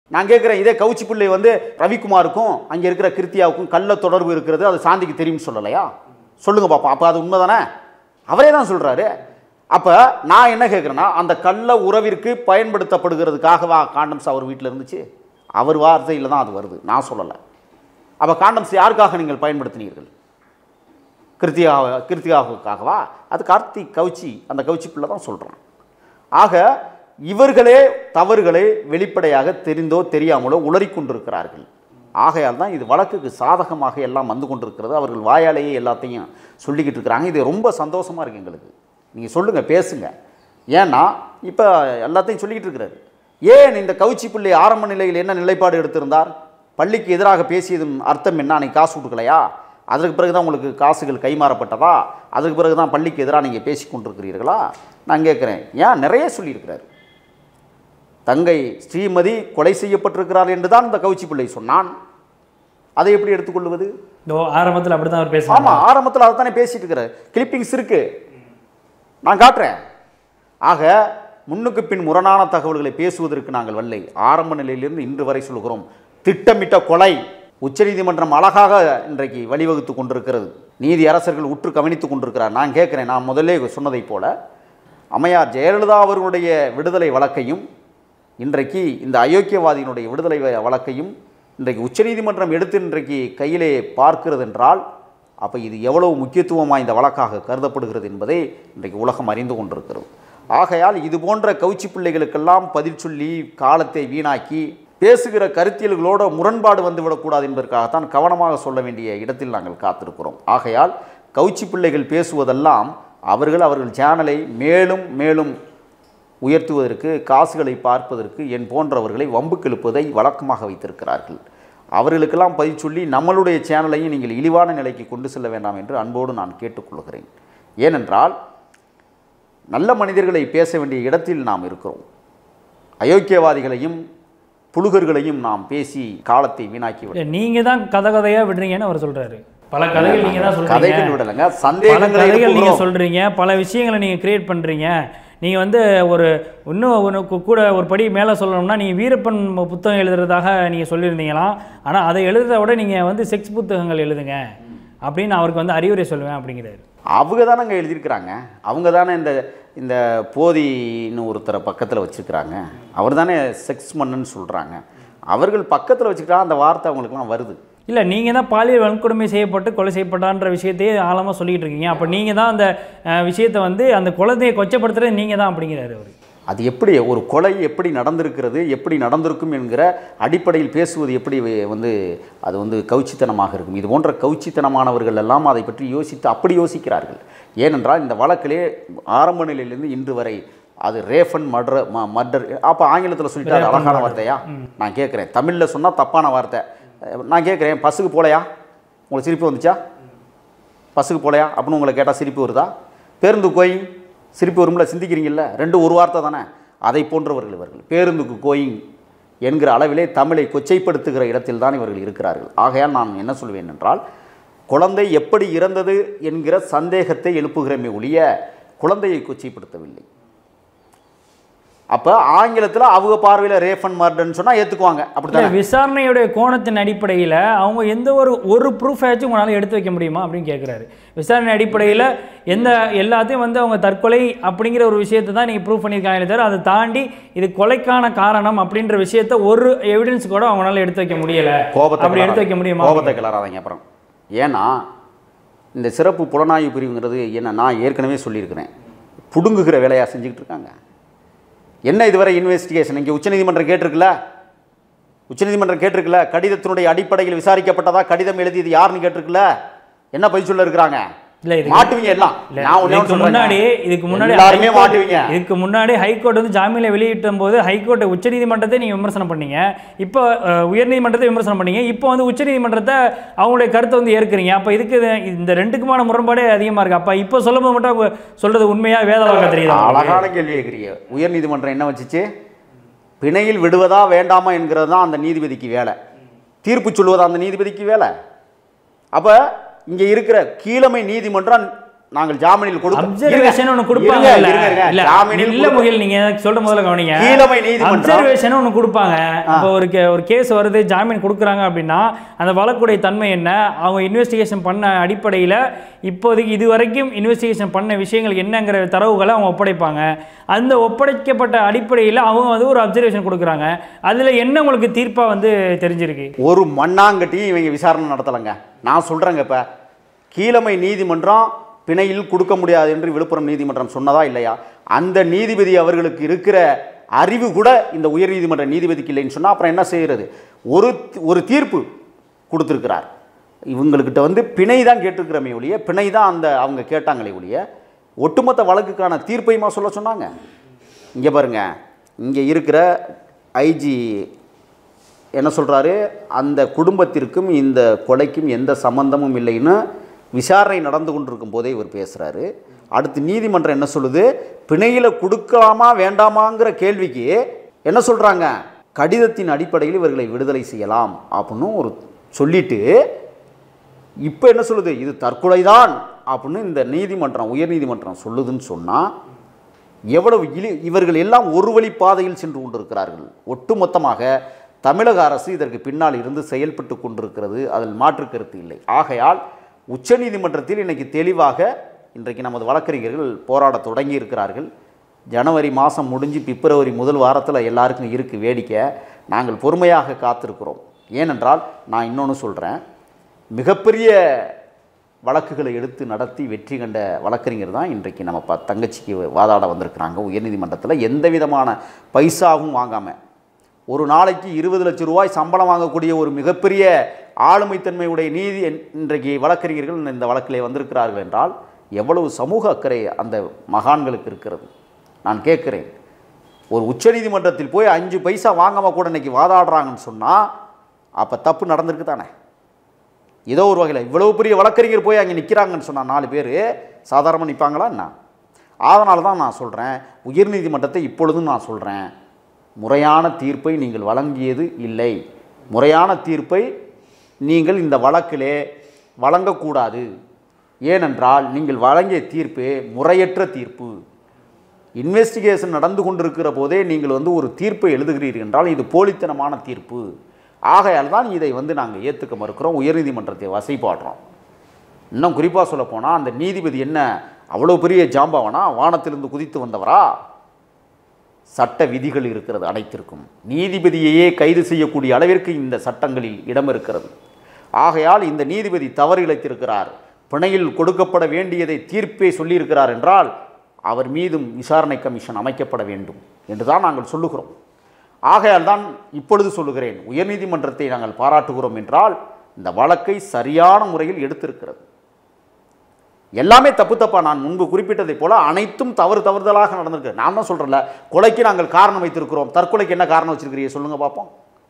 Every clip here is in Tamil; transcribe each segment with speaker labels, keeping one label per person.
Speaker 1: நான் கேட்குறேன் இதே கவுச்சி பிள்ளை வந்து ரவிக்குமாருக்கும் அங்கே இருக்கிற கிருத்தியாவுக்கும் கள்ள தொடர்பு இருக்கிறது அது சாந்திக்கு தெரியும்னு சொல்லலையா சொல்லுங்க பாப்பா அப்போ அது உண்மைதானே அவரே தான் சொல்கிறாரு அப்போ நான் என்ன கேட்குறேன்னா அந்த கள்ள உறவிற்கு பயன்படுத்தப்படுகிறதுக்காகவா காண்டம்ஸ் அவர் வீட்டில் இருந்துச்சு அவர் வார்த்தையில் தான் அது வருது நான் சொல்லலை அப்போ காண்டம்ஸ் யாருக்காக நீங்கள் பயன்படுத்தினீர்கள் கிருத்திகா கிருத்திகாவுக்காகவா அது கார்த்திக் கவுச்சி அந்த கவுச்சி பிள்ளை தான் சொல்கிறான் ஆக இவர்களே தவறுகளை வெளிப்படையாக தெரிந்தோ தெரியாமலோ உளறிக் கொண்டிருக்கிறார்கள் ஆகையால் தான் இது வழக்குக்கு சாதகமாக எல்லாம் வந்து கொண்டிருக்கிறது அவர்கள் வாயாலேயே எல்லாத்தையும் சொல்லிக்கிட்டு இருக்கிறாங்க இது ரொம்ப சந்தோஷமாக இருக்குது எங்களுக்கு நீங்கள் சொல்லுங்கள் பேசுங்க ஏன்னா இப்போ எல்லாத்தையும் சொல்லிக்கிட்டு இருக்கிறாரு ஏன் இந்த கவுச்சி பிள்ளை ஆரம்ப நிலையில் என்ன நிலைப்பாடு எடுத்திருந்தார் பள்ளிக்கு எதிராக பேசியதன் அர்த்தம் என்ன அன்னைக்கு காசு கொடுக்கலையா அதற்கு பிறகு தான் உங்களுக்கு காசுகள் கைமாறப்பட்டதா அதுக்கு பிறகு தான் பள்ளிக்கு எதிராக நீங்கள் பேசி கொண்டிருக்கிறீர்களா நான் கேட்குறேன் ஏன் நிறைய சொல்லியிருக்கிறார் தங்கை ஸ்ரீமதி கொலை செய்யப்பட்டிருக்கிறார் என்று தான் இந்த கவுச்சி பிள்ளை சொன்னான் அதை எப்படி எடுத்துக்கொள்வது
Speaker 2: இதோ ஆரம்பத்தில் அப்படி தான் அவர் பேசுவாங்க
Speaker 1: ஆமாம் ஆரம்பத்தில் அதை தானே பேசிட்டு இருக்கிறார் கிளிப்பிங்ஸ் இருக்கு நான் காட்டுறேன் ஆக முன்னுக்கு பின் முரணான தகவல்களை பேசுவதற்கு நாங்கள் வல்லை ஆரம்ப நிலையிலிருந்து இன்று வரை சொல்கிறோம் திட்டமிட்ட கொலை உச்சநீதிமன்றம் அழகாக இன்றைக்கு வழிவகுத்து கொண்டிருக்கிறது நீதி அரசர்கள் உற்று கவனித்துக் கொண்டிருக்கிறார் நான் கேட்குறேன் நான் முதல்லே சொன்னதைப் போல அம்மையார் ஜெயலலிதா அவர்களுடைய விடுதலை வழக்கையும் இன்றைக்கு இந்த அயோக்கியவாதியினுடைய விடுதலை வ- வழக்கையும் இன்றைக்கு உச்சநீதிமன்றம் எடுத்து இன்றைக்கு கையிலே பார்க்கிறது என்றால் அப்போ இது எவ்வளவு முக்கியத்துவம் வாய்ந்த வழக்காக கருதப்படுகிறது என்பதை இன்றைக்கு உலகம் அறிந்து கொண்டிருக்கிறது ஆகையால் இது போன்ற கவுச்சி பிள்ளைகளுக்கெல்லாம் பதில் சொல்லி காலத்தை வீணாக்கி பேசுகிற கருத்தியல்களோட முரண்பாடு வந்துவிடக்கூடாது என்பதற்காகத்தான் கவனமாக சொல்ல வேண்டிய இடத்தில் நாங்கள் காத்திருக்கிறோம் ஆகையால் கவுச்சி பிள்ளைகள் பேசுவதெல்லாம் அவர்கள் அவர்கள் சேனலை மேலும் மேலும் உயர்த்துவதற்கு காசுகளை பார்ப்பதற்கு என் போன்றவர்களை வம்புக்கு இழுப்பதை வழக்கமாக வைத்திருக்கிறார்கள் அவர்களுக்கெல்லாம் பதில் சொல்லி நம்மளுடைய சேனலையும் நீங்கள் இழிவான நிலைக்கு கொண்டு செல்ல வேண்டாம் என்று அன்போடு நான் கேட்டுக்கொள்கிறேன் ஏனென்றால் நல்ல மனிதர்களை பேச வேண்டிய இடத்தில் நாம் இருக்கிறோம் அயோக்கியவாதிகளையும் புழுகர்களையும் நாம் பேசி காலத்தை வீணாக்கி விட
Speaker 2: நீங்க தான் கதை கதையா விடுறீங்கன்னு அவர் சொல்றாரு பல கதைகள் நீங்க தான் சொல்றீங்க
Speaker 1: கதைகள் விடலைங்க
Speaker 2: பல
Speaker 1: சந்தேகங்களை
Speaker 2: கதைகள் நீங்க
Speaker 1: எழுப்புகிறோம்.
Speaker 2: சொல்றீங்க பல விஷயங்களை நீங்க கிரியேட் பண்றீங்க நீங்க வந்து ஒரு இன்னும் ஒரு கு- கூட ஒரு படி மேலே சொல்லணும்னா நீங்க வீரப்பன் புத்தகம் எழுதுறதாக நீங்க சொல்லியிருந்தீங்களாம் ஆனா அதை எழுதுறத விட நீங்க வந்து செக்ஸ் புத்தகங்கள் எழுதுங்க அப்படின்னு அவருக்கு வந்து அறிவுரை சொல்லுவேன் அப்படிங்கிறாரு
Speaker 1: அவங்க தானங்க எழுதியிருக்கிறாங்க அவங்க தானே இந்த இந்த போதின்னு ஒருத்தரை பக்கத்தில் வச்சுருக்கிறாங்க அவர் தானே செக்ஸ் மன்னன்னு சொல்கிறாங்க அவர்கள் பக்கத்தில் வச்சுக்கிட்டா அந்த வார்த்தை அவங்களுக்குலாம் வருது
Speaker 2: இல்லை நீங்கள் தான் பாலியல் வன்கொடுமை செய்யப்பட்டு கொலை செய்யப்பட்டான்ற விஷயத்தையே ஆழமாக சொல்லிட்டு இருக்கீங்க அப்போ நீங்கள் தான் அந்த அஹ், விஷயத்தை வந்து அந்த குழந்தையை கொச்சப்படுத்துறது நீங்கள் தான் அப்படிங்கிறாரு அவர்
Speaker 1: அது எப்படி ஒரு கொலை எப்படி நடந்திருக்கிறது எப்படி நடந்திருக்கும் என்கிற அடிப்படையில் பேசுவது எப்படி வே- வந்து அது வந்து கவுச்சித்தனமாக இருக்கும் இது போன்ற கவுச்சித்தனமானவர்கள் எல்லாம் அதை பற்றி யோசித்து அப்படி யோசிக்கிறார்கள் ஏனென்றால் இந்த வழக்கிலே ஆரம்ப நிலையிலிருந்து இன்று வரை அது ரேஃபன் மர்டர் மர்டர் அப்போ ஆங்கிலத்தில் சொல்லிட்டாரு அழகான வார்த்தையா நான் கேட்குறேன் தமிழில் சொன்னால் தப்பான வார்த்தை அஹ் நான் கேட்குறேன் பஸ்ஸுக்கு போகலையா உங்களுக்கு சிரிப்பு வந்துச்சா பஸ்ஸுக்கு போகலையா அப்படின்னு உங்களை கேட்டால் சிரிப்பு வருதா பேருந்து கோயிங் சிரிப்பு வரும்ல சிந்திக்கிறீங்கல்ல ரெண்டு ஒரு வார்த்தை தானே அதை போன்றவர்கள் இவர்கள் பேருந்துக்கு கோயிங் என்கிற அளவிலே தமிழை கொச்சைப்படுத்துகிற இடத்தில் தான் இவர்கள் இருக்கிறார்கள் ஆகையால் நான் என்ன சொல்வேன் என்றால் குழந்தை எப்படி இறந்தது என்கிற சந்தேகத்தை எழுப்புகிறமே ஒழிய குழந்தையை கொச்சைப்படுத்தவில்லை அப்போ ஆங்கிலத்தில் அவங்க பார்வையில் ரேஃபன் மர்டர்னு சொன்னால் ஏற்றுக்குவாங்க அப்படி
Speaker 2: இல்லை விசாரணையுடைய கோணத்தின் அடிப்படையில் அவங்க எந்த ஒரு ஒரு ப்ரூஃபாச்சும் உங்களால் எடுத்து வைக்க முடியுமா அப்படின்னு கேட்குறாரு விசாரணை அடிப்படையில் எந்த எல்லாத்தையும் வந்து அவங்க தற்கொலை அப்படிங்கிற ஒரு விஷயத்தை தான் நீங்கள் ப்ரூவ் பண்ணியிருக்காங்களே தவிர அதை தாண்டி இது கொலைக்கான காரணம் அப்படின்ற விஷயத்த ஒரு எவிடன்ஸ் கூட அவங்களால எடுத்து வைக்க முடியல
Speaker 1: கோபத்தை
Speaker 2: அப்படி எடுத்து வைக்க
Speaker 1: கிளறாதீங்க.
Speaker 2: முடியுமா
Speaker 1: கோபத்தை கிளறாதீங்க அப்புறம் ஏன்னா இந்த சிறப்பு புலனாய்வு பிரிவுங்கிறது என்ன நான் ஏற்கனவே சொல்லியிருக்கிறேன் புடுங்குகிற வேலையாக செஞ்சுக்கிட்டு இருக்காங்க என்ன இதுவரை இன்வெஸ்டிகேஷன் இங்கே உச்சநீதிமன்றம் கேட்டிருக்குல்ல உச்சநீதிமன்றம் கேட்டிருக்குல்ல கடிதத்தினுடைய அடிப்படையில் விசாரிக்கப்பட்டதா கடிதம் எழுதியது யாருன்னு கேட்டிருக்குல்ல என்ன பதில் சொல்ல இருக்கிறாங்க
Speaker 2: இல்லை இது
Speaker 1: மாட்டுவீங்க எல்லாம்
Speaker 2: இல்ல,
Speaker 1: நான் ஒண்ணே ஒண்ணு
Speaker 2: இதுக்கு
Speaker 1: சொல்றேங்க.
Speaker 2: முன்னாடி இதுக்கு முன்னாடி
Speaker 1: எல்லாருமே
Speaker 2: ஹைகோர்ட்
Speaker 1: மாட்டுவீங்க
Speaker 2: இதுக்கு முன்னாடி ஹைகோர்ட் வந்து ஜாமீனை வெளியிட்ட போது ஹைகோர்ட் உச்சநீதிமன்றத்தை நீங்க விமர்சனம் பண்ணீங்க இப்போ அஹ், உயர்நீதிமன்றத்தை விமர்சனம் பண்ணீங்க இப்போ வந்து உச்சநீதிமன்றத்தை அவங்களுடைய கருத்தை வந்து ஏற்கிறீங்க அப்ப இதுக்கு இது- இந்த ரெண்டுக்குமான முரண்பாடே அதிகமா இருக்கு அப்ப இப்போ சொல்லும்போது மட்டும் அவங்க சொல்றது உண்மையா வேத வாக்க தெரியுதா உங்களுக்கு?
Speaker 1: அழகான கேள்வி கேட்குறீங்க உயர்நீதிமன்றம் என்ன வச்சுச்சு பிணையில் விடுவதா வேண்டாமா என்கிறது தான் அந்த நீதிபதிக்கு வேலை தீர்ப்பு சொல்லுவதா அந்த நீதிபதிக்கு வேலை அப்போ இங்கே இருக்கிற கீழமை நீதிமன்றம் நாங்கள் ஜாமீனில் கொடுக்க
Speaker 2: அப்சர்வேஷன் ஒன்று
Speaker 1: இருங்க,
Speaker 2: கொடுப்பாங்க
Speaker 1: இருங்க, இருங்க, இருங்க.
Speaker 2: இல்ல
Speaker 1: ஜாமீனில்
Speaker 2: இல்ல முகில் நீங்க சொல்ற முதல்ல கவனிங்க
Speaker 1: கீழமை நீதிமன்றம்
Speaker 2: அப்சர்வேஷன் ஒன்று கொடுப்பாங்க இப்போ ஒரு கே ஒரு கேஸ் வருது ஜாமீன் கொடுக்குறாங்க அப்படின்னா அந்த வழக்குடைய தன்மை என்ன அவங்க இன்வெஸ்டிகேஷன் பண்ண அடிப்படையில் இப்போதைக்கு இது வரைக்கும் இன்வெஸ்டிகேஷன் பண்ண விஷயங்கள் என்னங்கிற தரவுகளை அவங்க ஒப்படைப்பாங்க அந்த ஒப்படைக்கப்பட்ட அடிப்படையில் அவங்க வந்து ஒரு அப்சர்வேஷன் கொடுக்குறாங்க அதில் என்ன உங்களுக்கு தீர்ப்பாக வந்து தெரிஞ்சிருக்கு
Speaker 1: ஒரு மண்ணாங்கட்டியும் இவங்க விசாரணை நடத்தலைங்க நான் சொல்கிறேங்க இப்போ கீழமை நீதிமன்றம் பிணையில் கொடுக்க முடியாது என்று விழுப்புரம் நீதிமன்றம் சொன்னதா இல்லையா அந்த நீதிபதி அவர்களுக்கு இருக்கிற அறிவு கூட இந்த உயர்நீதிமன்ற நீதிபதிக்கு இல்லைன்னு சொன்னால் அப்புறம் என்ன செய்கிறது ஒரு ஒரு தீர்ப்பு கொடுத்துருக்கிறார் இவங்கக்கிட்ட வந்து பிணை தான் கேட்டிருக்கிறமே ஒழிய பிணை தான் அந்த அவங்க கேட்டாங்களே ஒழிய ஒட்டுமொத்த வழக்குக்கான தீர்ப்பையுமா சொல்ல சொன்னாங்க இங்கே பாருங்க இங்கே இருக்கிற ஐஜி என்ன சொல்கிறாரு அந்த குடும்பத்திற்கும் இந்த கொலைக்கும் எந்த சம்பந்தமும் இல்லைன்னு விசாரணை நடந்து கொண்டிருக்கும் போதே இவர் பேசுகிறாரு அடுத்து நீதிமன்றம் என்ன சொல்லுது பிணையில் கொடுக்கலாமா வேண்டாமாங்கிற கேள்விக்கு என்ன சொல்கிறாங்க கடிதத்தின் அடிப்படையில் இவர்களை விடுதலை செய்யலாம் அப்படின்னு ஒரு சொல்லிட்டு இப்போ என்ன சொல்லுது இது தற்கொலை தான் அப்படின்னு இந்த நீதிமன்றம் உயர்நீதிமன்றம் சொல்லுதுன்னு சொன்னால் எவ்வளவு இழி இவர்கள் எல்லாம் ஒரு வழி பாதையில் சென்று கொண்டிருக்கிறார்கள் ஒட்டுமொத்தமாக தமிழக அரசு இதற்கு பின்னால் இருந்து செயல்பட்டு கொண்டிருக்கிறது அதில் மாற்று கருத்து இல்லை ஆகையால் உச்சநீதிமன்றத்தில் இன்னைக்கு தெளிவாக இன்றைக்கு நமது வழக்கறிஞர்கள் போராடத் தொடங்கி இருக்கிறார்கள் ஜனவரி மாதம் முடிஞ்சு பிப்ரவரி முதல் வாரத்தில் எல்லாருக்கும் இருக்குது வேடிக்கை நாங்கள் பொறுமையாக காத்திருக்கிறோம் ஏனென்றால் நான் இன்னொன்று சொல்கிறேன் மிகப்பெரிய வழக்குகளை எடுத்து நடத்தி வெற்றி கண்ட வழக்கறிஞர் தான் இன்றைக்கு நம்ம ப தங்கச்சிக்கு வாதாட வந்திருக்கிறாங்க உயர்நீதிமன்றத்தில் எந்த விதமான பைசாவும் வாங்காமல் ஒரு நாளைக்கு இருபது லட்சம் ரூபாய் சம்பளம் வாங்கக்கூடிய ஒரு மிகப்பெரிய ஆளுமைத்தன்மையுடைய நீதி இன்- இன்றைக்கு வழக்கறிஞர்கள் இந்த வழக்கிலே வந்திருக்கிறார்கள் என்றால் எவ்வளவு சமூக அக்கறை அந்த மகான்களுக்கு இருக்கிறது நான் கேட்குறேன் ஒரு உச்சநீதிமன்றத்தில் போய் அஞ்சு பைசா வாங்காமல் கூட இன்னைக்கு வாதாடுறாங்கன்னு சொன்னால் அப்போ தப்பு நடந்திருக்கு தானே ஏதோ ஒரு வகையில் இவ்வளவு பெரிய வழக்கறிஞர் போய் அங்கே நிற்கிறாங்கன்னு சொன்னால் நாலு பேர் சாதாரணமாக நிற்பாங்களா என்ன அதனால தான் நான் சொல்கிறேன் உயர்நீதிமன்றத்தை இப்பொழுதும் நான் சொல்கிறேன் முறையான தீர்ப்பை நீங்கள் வழங்கியது இல்லை முறையான தீர்ப்பை நீங்கள் இந்த வழக்கிலே வழங்கக்கூடாது ஏனென்றால் நீங்கள் வழங்கிய தீர்ப்பு முறையற்ற தீர்ப்பு இன்வெஸ்டிகேஷன் நடந்து கொண்டிருக்கிற போதே நீங்கள் வந்து ஒரு தீர்ப்பை எழுதுகிறீர்கள் என்றால் இது போலித்தனமான தீர்ப்பு ஆகையால் தான் இதை வந்து நாங்கள் ஏற்றுக்க மறுக்கிறோம் உயர்நீதிமன்றத்தை வசைப்பாடுறோம் இன்னும் குறிப்பாக சொல்லப்போனால் அந்த நீதிபதி என்ன அவ்வளோ பெரிய ஜாம்பவனா வானத்திலிருந்து குதித்து வந்தவரா சட்ட விதிகள் இருக்கிறது அனைத்திற்கும் நீதிபதியையே கைது செய்யக்கூடிய அளவிற்கு இந்த சட்டங்களில் இடம் இருக்கிறது ஆகையால் இந்த நீதிபதி தவறு இழைத்திருக்கிறார் பிணையில் கொடுக்கப்பட வேண்டியதை தீர்ப்பே சொல்லியிருக்கிறார் என்றால் அவர் மீதும் விசாரணை கமிஷன் அமைக்கப்பட வேண்டும் என்று தான் நாங்கள் சொல்லுகிறோம் ஆகையால் தான் இப்பொழுது சொல்லுகிறேன் உயர்நீதிமன்றத்தை நாங்கள் பாராட்டுகிறோம் என்றால் இந்த வழக்கை சரியான முறையில் எடுத்திருக்கிறது எல்லாமே தப்பு தப்பா நான் முன்பு குறிப்பிட்டதைப் போல அனைத்தும் தவறு தவறுதலாக நடந்திருக்கு நான் தான் சொல்கிறேன்ல கொலைக்கு நாங்கள் காரணம் வைத்திருக்கிறோம் தற்கொலைக்கு என்ன காரணம் வச்சிருக்கிறீங்க சொல்லுங்க பார்ப்போம்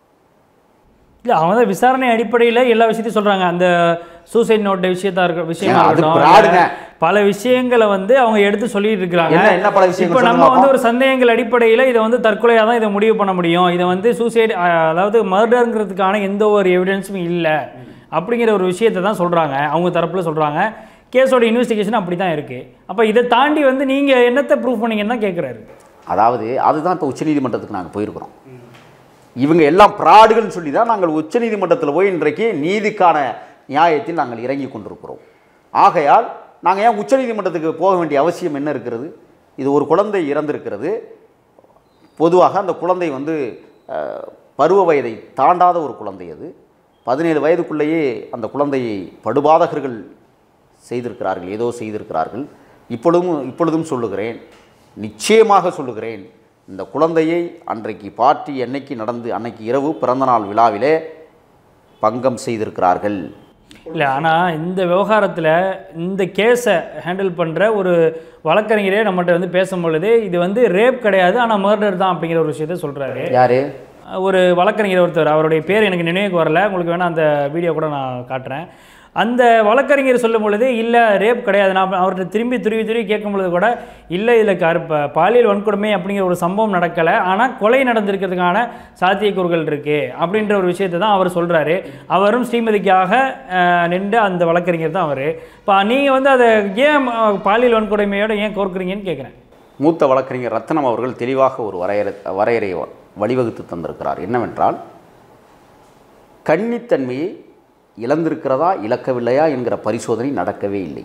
Speaker 2: இல்லை அவங்க தான் விசாரணை அடிப்படையில் எல்லா விஷயத்தையும் சொல்கிறாங்க அந்த சூசைட் நோட் விஷயத்தா இருக்க விஷயமா
Speaker 1: ஏங்க, அது
Speaker 2: இருக்கட்டும்,
Speaker 1: பிராடுங்க.
Speaker 2: இல்ல பல விஷயங்களை வந்து அவங்க எடுத்து சொல்லிட்டு இருக்கிறாங்க
Speaker 1: என்ன- என்ன பல விஷயங்கள்
Speaker 2: இப்போ நம்ம
Speaker 1: சொல்லுங்க
Speaker 2: வந்து
Speaker 1: பாப்போம்.
Speaker 2: ஒரு சந்தேகங்கள் அடிப்படையில் இதை வந்து தற்கொலையாக தான் இதை முடிவு பண்ண முடியும் இதை வந்து சூசைட் அதாவது மர்டருங்கிறதுக்கான எந்த ஒரு எவிடன்ஸும் இல்லை அப்படிங்கிற ஒரு விஷயத்தை தான் சொல்கிறாங்க அவங்க தரப்பில் சொல்கிறாங்க கேஸோட இன்வெஸ்டிகேஷன் அப்படி தான் இருக்குது அப்போ இதை தாண்டி வந்து நீங்கள் என்னத்தை ப்ரூவ் பண்ணீங்கன்னு தான் கேட்குறாரு
Speaker 1: அதாவது அதுதான் இப்போ உச்சநீதிமன்றத்துக்கு நாங்கள் போயிருக்கிறோம் இவங்க எல்லாம் பிராடுகள்னு சொல்லி தான் நாங்கள் உச்சநீதிமன்றத்தில் போய் இன்றைக்கு நீதிக்கான நியாயத்தில் நாங்கள் இறங்கி கொண்டிருக்கிறோம் ஆகையால் நாங்கள் ஏன் உச்சநீதிமன்றத்துக்கு போக வேண்டிய அவசியம் என்ன இருக்கிறது இது ஒரு குழந்தை இறந்திருக்கிறது பொதுவாக அந்த குழந்தை வந்து அஹ், பருவ வயதை தாண்டாத ஒரு குழந்தை அது பதினேழு வயதுக்குள்ளேயே அந்த குழந்தையை படுபாதகர்கள் செய்திருக்கிறார்கள் ஏதோ செய்திருக்கிறார்கள் இப்பொழுதும் இப்பொழுதும் சொல்லுகிறேன் நிச்சயமாக சொல்லுகிறேன் இந்த குழந்தையை அன்றைக்கு பார்ட்டி என்னைக்கு நடந்து அன்னைக்கு இரவு பிறந்தநாள் விழாவிலே பங்கம் செய்திருக்கிறார்கள்
Speaker 2: இல்லை ஆனால் இந்த விவகாரத்தில் இந்த கேஸை ஹேண்டில் பண்ணுற ஒரு வழக்கறிஞரே நம்மகிட்ட வந்து பேசும் பொழுது இது வந்து ரேப் கிடையாது ஆனால் மர்டர் தான் அப்படிங்கிற ஒரு விஷயத்த சொல்கிறாரு
Speaker 1: யாரு
Speaker 2: ஒரு வழக்கறிஞர் ஒருத்தர் அவருடைய பேர் எனக்கு நினைவுக்கு வரல உங்களுக்கு வேணால் அந்த வீடியோ கூட நான் காட்டுறேன் அந்த வழக்கறிஞர் சொல்லும் பொழுது இல்லை ரேப் கிடையாது நான் அவர்கிட்ட திரும்பி துருவி துருவி கேட்கும் பொழுது கூட இல்லை இதில் கருப்ப பாலியல் வன்கொடுமை அப்படிங்கிற ஒரு சம்பவம் நடக்கலை ஆனால் கொலை நடந்திருக்கிறதுக்கான சாத்தியக்கூறுகள் இருக்குது அப்படின்ற ஒரு விஷயத்தை தான் அவர் சொல்கிறாரு அவரும் ஸ்ரீமதிக்காக அஹ், நின்ற அந்த வழக்கறிஞர் தான் அவர் இப்போ நீங்கள் வந்து அதை ஏன் அஹ், பாலியல் வன்கொடுமையோட ஏன் கோர்க்குறீங்கன்னு கேட்குறேன்
Speaker 1: மூத்த வழக்கறிஞர் ரத்னம் அவர்கள் தெளிவாக ஒரு வரையறை வரையறையை வ- வழிவகுத்து தந்திருக்கிறார் என்னவென்றால் கன்னித்தன்மையை இழந்திருக்கிறதா இழக்கவில்லையா என்கிற பரிசோதனை நடக்கவே இல்லை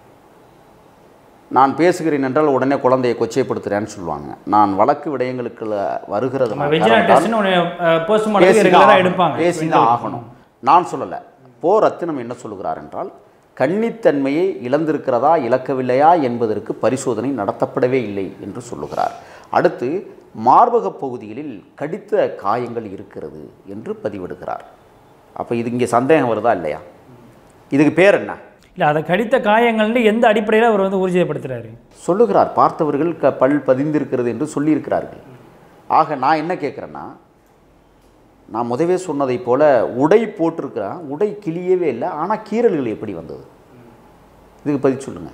Speaker 1: நான் பேசுகிறேன் என்றால் உடனே குழந்தையை கொச்சைப்படுத்துகிறேன்னு சொல்லுவாங்க நான் வழக்கு விடயங்களுக்குள்ள வருகிறது
Speaker 2: வெஜினா டெஸ்ட்னு ஒன்று போஸ்ட்மார்ட்டம் ரெகுலராக எடுப்பாங்க
Speaker 1: பேசிதான் ஆகணும் நான் சொல்லலை போ ரத்தினம் என்ன சொல்லுகிறார் என்றால் கன்னித்தன்மையை இழந்திருக்கிறதா இழக்கவில்லையா என்பதற்கு பரிசோதனை நடத்தப்படவே இல்லை என்று சொல்லுகிறார் அடுத்து மார்பக பகுதிகளில் கடித்த காயங்கள் இருக்கிறது என்று பதிவிடுகிறார் அப்போ இது இங்கே சந்தேகம் வருதா இல்லையா இதுக்கு பேர் என்ன
Speaker 2: இல்லை அதை கடித்த காயங்கள்னு எந்த அடிப்படையில் அவர் வந்து ஊர்ஜிதப்படுத்துறாரு
Speaker 1: சொல்லுகிறார் பார்த்தவர்கள் க பல் பதிந்திருக்கிறது என்று சொல்லியிருக்கிறார்கள் ஆக நான் என்ன கேட்குறேன்னா நான் முதவே சொன்னதைப் போல உடை போட்டிருக்கிறேன் உடை கிளியவே இல்லை ஆனால் கீறல்கள் எப்படி வந்தது இதுக்கு பதில் சொல்லுங்கள்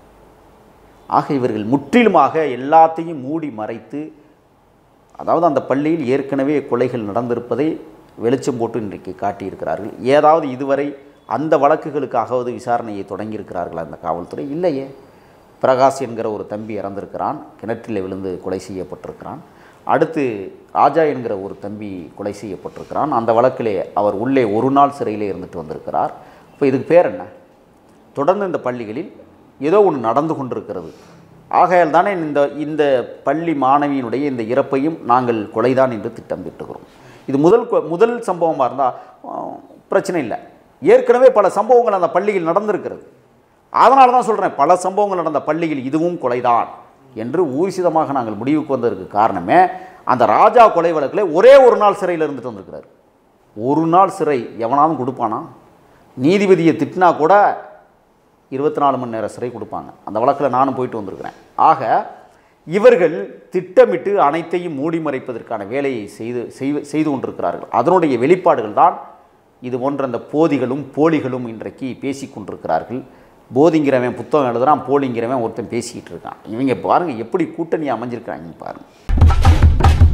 Speaker 1: ஆக இவர்கள் முற்றிலுமாக எல்லாத்தையும் மூடி மறைத்து அதாவது அந்த பள்ளியில் ஏற்கனவே கொலைகள் நடந்திருப்பதை வெளிச்சம் போட்டு இன்றைக்கு காட்டியிருக்கிறார்கள் ஏதாவது இதுவரை அந்த வழக்குகளுக்காகவது விசாரணையை தொடங்கியிருக்கிறார்களா அந்த காவல்துறை இல்லையே பிரகாஷ் என்கிற ஒரு தம்பி இறந்திருக்கிறான் கிணற்றில் விழுந்து கொலை செய்யப்பட்டிருக்கிறான் அடுத்து ராஜா என்கிற ஒரு தம்பி கொலை செய்யப்பட்டிருக்கிறான் அந்த வழக்கிலே அவர் உள்ளே ஒரு நாள் சிறையிலே இருந்துட்டு வந்திருக்கிறார் இப்போ இதுக்கு பேர் என்ன தொடர்ந்து இந்த பள்ளிகளில் ஏதோ ஒன்று நடந்து கொண்டிருக்கிறது ஆகையால் தானே இந்த இந்த பள்ளி மாணவியினுடைய இந்த இறப்பையும் நாங்கள் கொலைதான் என்று திட்டம் திட்டுகிறோம் இது முதல் கொ- முதல் சம்பவமாக இருந்தால் பிரச்சனை இல்லை ஏற்கனவே பல சம்பவங்கள் அந்த பள்ளியில் நடந்திருக்கிறது அதனால தான் சொல்கிறேன் பல சம்பவங்கள் நடந்த பள்ளியில் இதுவும் கொலைதான் என்று ஊர்ஜிதமாக நாங்கள் முடிவுக்கு வந்ததற்கு காரணமே அந்த ராஜா கொலை வழக்கில் ஒரே ஒரு நாள் சிறையில் இருந்துட்டு வந்திருக்கிறார் ஒரு நாள் சிறை எவனாலும் கொடுப்பானா நீதிபதியை திட்டினா கூட இருபத்தி நாலு மணி நேரம் சிறை கொடுப்பாங்க அந்த வழக்கில் நானும் போயிட்டு வந்திருக்கிறேன் ஆக இவர்கள் திட்டமிட்டு அனைத்தையும் மூடி மறைப்பதற்கான வேலையை செய்து செய்து செய்து கொண்டிருக்கிறார்கள் அதனுடைய வெளிப்பாடுகள் தான் இது போன்ற அந்த போதிகளும் போலிகளும் இன்றைக்கு பேசி கொண்டிருக்கிறார்கள் போதிங்கிறவன் புத்தகம் எழுதுறான் போலிங்கிறவன் ஒருத்தன் பேசிக்கிட்டு இருக்கான் இவங்க பாருங்கள் எப்படி கூட்டணி அமைஞ்சிருக்காங்க பாருங்கள்